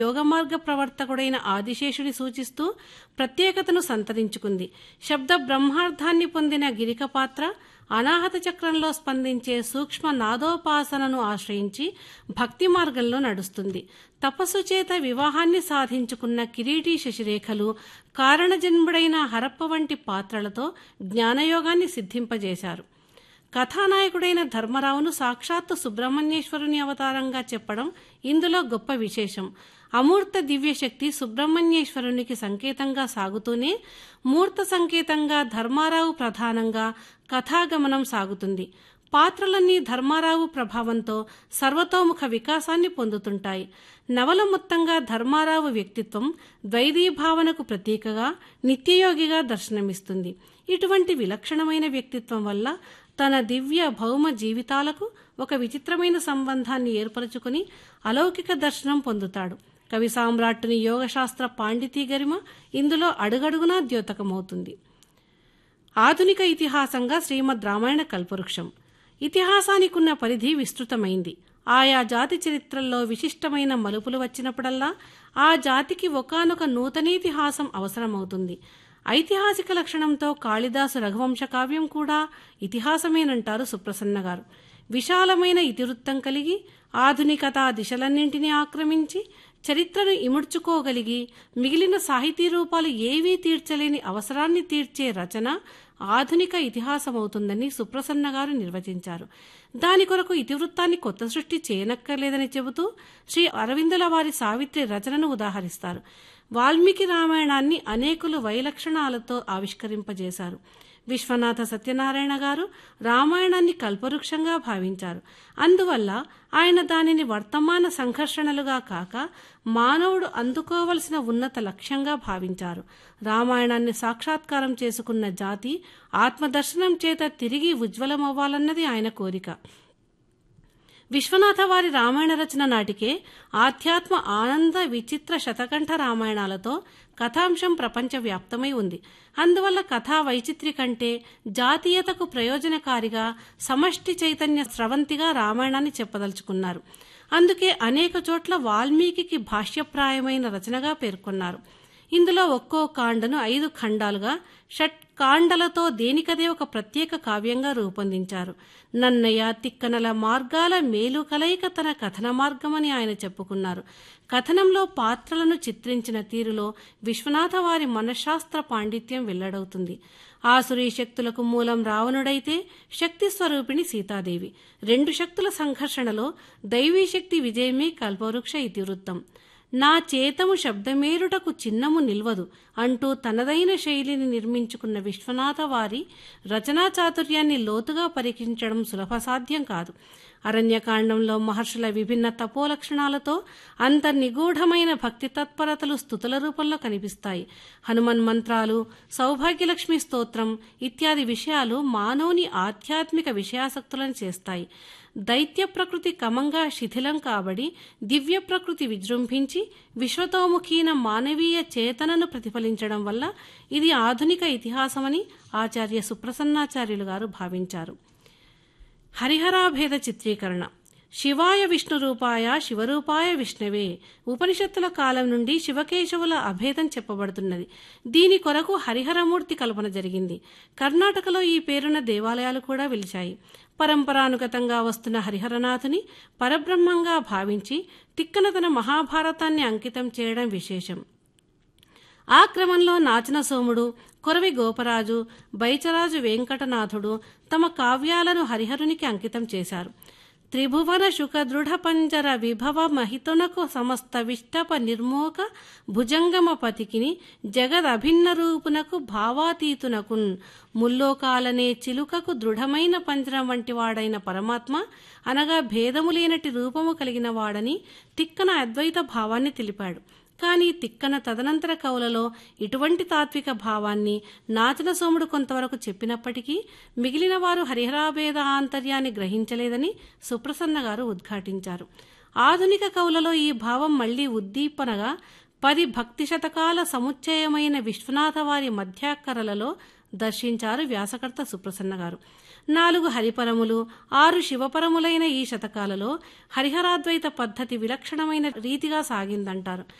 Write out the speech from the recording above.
యోగమార్గ ప్రవర్తకుడైన ఆదిశేషుని సూచిస్తూ ప్రత్యేకతను సంతరించుకుంది శబ్ద బ్రహ్మార్థాన్ని పొందిన గిరిక పాత్ర అనాహత చక్రంలో స్పందించే సూక్ష్మ నాదోపాసనను ఆశ్రయించి భక్తి మార్గంలో నడుస్తుంది తపస్సు చేత వివాహాన్ని సాధించుకున్న కిరీటి శశిరేఖలు కారణజన్ముడైన హరప్ప వంటి పాత్రలతో జ్ఞానయోగాన్ని సిద్ధింపజేశారు కథానాయకుడైన ధర్మరావును సాక్షాత్తు సుబ్రహ్మణ్యేశ్వరుని అవతారంగా చెప్పడం ఇందులో గొప్ప విశేషం అమూర్త దివ్యశక్తి సుబ్రహ్మణ్యేశ్వరునికి సంకేతంగా సాగుతూనే మూర్త సంకేతంగా ధర్మారావు ప్రధానంగా కథాగమనం సాగుతుంది పాత్రలన్నీ ధర్మారావు ప్రభావంతో సర్వతోముఖ వికాసాన్ని పొందుతుంటాయి నవల మొత్తంగా ధర్మారావు వ్యక్తిత్వం ద్వైదీభావనకు ప్రతీకగా నిత్యయోగిగా దర్శనమిస్తుంది ఇటువంటి విలక్షణమైన వ్యక్తిత్వం వల్ల తన దివ్య భౌమ జీవితాలకు ఒక విచిత్రమైన సంబంధాన్ని ఏర్పరచుకుని అలౌకిక దర్శనం పొందుతాడు కవి సామ్రాట్టుని యోగశాస్త్ర పాండితీ గరిమ ఇందులో అడుగడుగునా ద్యోతకమవుతుంది ఆధునిక ఇతిహాసంగా శ్రీమద్ రామాయణ కల్పవృక్షం ఇతిహాసానికున్న పరిధి విస్తృతమైంది ఆయా జాతి చరిత్రల్లో విశిష్టమైన మలుపులు వచ్చినప్పుడల్లా ఆ జాతికి ఒకనొక నూతనేతిహాసం అవసరమవుతుంది ఐతిహాసిక లక్షణంతో కాళిదాసు రఘువంశ కావ్యం కూడా ఇతిహాసమేనంటారు సుప్రసన్న గారు విశాలమైన ఇతివృత్తం కలిగి ఆధునికతా దిశలన్నింటినీ ఆక్రమించి చరిత్రను ఇముడ్చుకోగలిగి మిగిలిన సాహితీ రూపాలు ఏవీ తీర్చలేని అవసరాన్ని తీర్చే రచన ఆధునిక ఇతిహాసమవుతుందని సుప్రసన్న గారు నిర్వచించారు దాని కొరకు ఇతివృత్తాన్ని కొత్త సృష్టి చేయనక్కర్లేదని చెబుతూ శ్రీ అరవిందుల వారి సావిత్రి రచనను ఉదాహరిస్తారు వాల్మీకి రామాయణాన్ని అనేకులు వైలక్షణాలతో ఆవిష్కరింపజేశారు విశ్వనాథ సత్యనారాయణ గారు రామాయణాన్ని కల్పవృక్షంగా భావించారు అందువల్ల ఆయన దానిని వర్తమాన సంఘర్షణలుగా కాక మానవుడు అందుకోవలసిన ఉన్నత లక్ష్యంగా భావించారు రామాయణాన్ని సాక్షాత్కారం చేసుకున్న జాతి ఆత్మదర్శనం చేత తిరిగి ఉజ్వలమవ్వాలన్నది ఆయన కోరిక విశ్వనాథ వారి రామాయణ రచన నాటికే ఆధ్యాత్మ ఆనంద విచిత్ర శతకంఠ రామాయణాలతో కథాంశం ప్రపంచవ్యాప్తమై ఉంది అందువల్ల కథా వైచిత్రి కంటే జాతీయతకు ప్రయోజనకారిగా సమష్టి చైతన్య స్రవంతిగా రామాయణాన్ని చెప్పదలుచుకున్నారు అందుకే అనేక చోట్ల వాల్మీకి భాష్యప్రాయమైన రచనగా పేర్కొన్నారు ఇందులో ఒక్కో కాండను ఐదు ఖండాలుగా షట్ కాండలతో దేనికదే ఒక ప్రత్యేక కావ్యంగా రూపొందించారు నన్నయ్య తిక్కనల మార్గాల మేలు కలయిక తన కథన మార్గమని ఆయన చెప్పుకున్నారు కథనంలో పాత్రలను చిత్రించిన తీరులో విశ్వనాథ వారి మనశాస్త్ర పాండిత్యం వెల్లడవుతుంది ఆసురీ శక్తులకు మూలం రావణుడైతే శక్తి స్వరూపిణి సీతాదేవి రెండు శక్తుల సంఘర్షణలో దైవీ శక్తి విజయమే కల్పవృక్ష ఇతివృత్తం నా చేతము శబ్దమేరుటకు చిన్నము నిల్వదు అంటూ తనదైన శైలిని నిర్మించుకున్న విశ్వనాథ వారి రచనా చాతుర్యాన్ని లోతుగా పరీక్షించడం సులభసాధ్యం కాదు అరణ్యకాండంలో మహర్షుల విభిన్న తపోలక్షణాలతో అంతర్నిగూఢమైన భక్తి తత్పరతలు స్థుతుల రూపంలో కనిపిస్తాయి హనుమన్ మంత్రాలు సౌభాగ్యలక్ష్మి స్తోత్రం ఇత్యాది విషయాలు మానవుని ఆధ్యాత్మిక విషయాసక్తులను చేస్తాయి దైత్య ప్రకృతి క్రమంగా శిథిలం కాబడి దివ్య ప్రకృతి విజృంభించి విశ్వతోముఖీన మానవీయ చేతనను ప్రతిఫలించడం వల్ల ఇది ఆధునిక ఇతిహాసమని ఆచార్య సుప్రసన్నాచార్యులు గారు భావించారు హరిహరాభేద చిత్రీకరణ శివాయ విష్ణు రూపాయ శివరూపాయ విష్ణవే ఉపనిషత్తుల కాలం నుండి శివకేశవుల అభేదం చెప్పబడుతున్నది దీని కొరకు హరిహరమూర్తి కల్పన జరిగింది కర్ణాటకలో ఈ పేరున దేవాలయాలు కూడా వెలిచాయి పరంపరానుగతంగా వస్తున్న హరిహరనాథుని పరబ్రహ్మంగా భావించి తిక్కన తన మహాభారతాన్ని అంకితం చేయడం విశేషం ఆ క్రమంలో నాచన సోముడు కొరవి గోపరాజు బైచరాజు వెంకటనాథుడు తమ కావ్యాలను హరిహరునికి అంకితం చేశారు త్రిభువన శుక దృఢ పంజర విభవ మహితునకు సమస్త విష్టప నిర్మోక భుజంగమ పతికిని జగదభిన్న రూపునకు భావాతీతునకున్ ముల్లోకాలనే చిలుకకు దృఢమైన పంజరం వంటి వాడైన పరమాత్మ అనగా భేదము లేనటి రూపము కలిగిన వాడని తిక్కన అద్వైత భావాన్ని తెలిపాడు కానీ తిక్కన తదనంతర కవులలో ఇటువంటి తాత్విక భావాన్ని నాచన సోముడు కొంతవరకు చెప్పినప్పటికీ మిగిలిన వారు హరిహరాభేద ఆంతర్యాన్ని గ్రహించలేదని సుప్రసన్న గారు ఉద్ఘాటించారు ఆధునిక కవులలో ఈ భావం మళ్లీ ఉద్దీపనగా పది భక్తి శతకాల సముచ్చయమైన విశ్వనాథ వారి మధ్యాక్కరలలో దర్శించారు వ్యాసకర్త సుప్రసన్న గారు నాలుగు హరిపరములు ఆరు శివపరములైన ఈ శతకాలలో హరిహరాద్వైత పద్ధతి విలక్షణమైన రీతిగా సాగిందంటారు